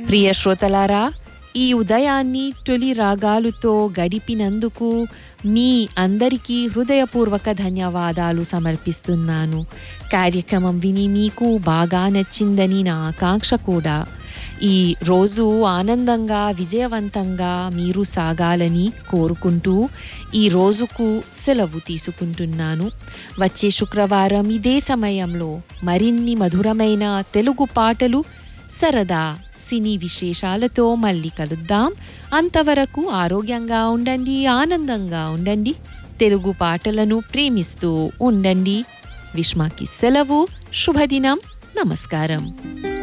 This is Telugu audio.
ప్రియ శ్రోతలారా ఈ ఉదయాన్ని తొలి రాగాలుతో గడిపినందుకు మీ అందరికీ హృదయపూర్వక ధన్యవాదాలు సమర్పిస్తున్నాను కార్యక్రమం విని మీకు బాగా నచ్చిందని నా ఆకాంక్ష కూడా ఈ రోజు ఆనందంగా విజయవంతంగా మీరు సాగాలని కోరుకుంటూ ఈ రోజుకు సెలవు తీసుకుంటున్నాను వచ్చే శుక్రవారం ఇదే సమయంలో మరిన్ని మధురమైన తెలుగు పాటలు సరదా సినీ విశేషాలతో మళ్ళీ కలుద్దాం అంతవరకు ఆరోగ్యంగా ఉండండి ఆనందంగా ఉండండి తెలుగు పాటలను ప్రేమిస్తూ ఉండండి విష్మాకి సెలవు శుభదినం నమస్కారం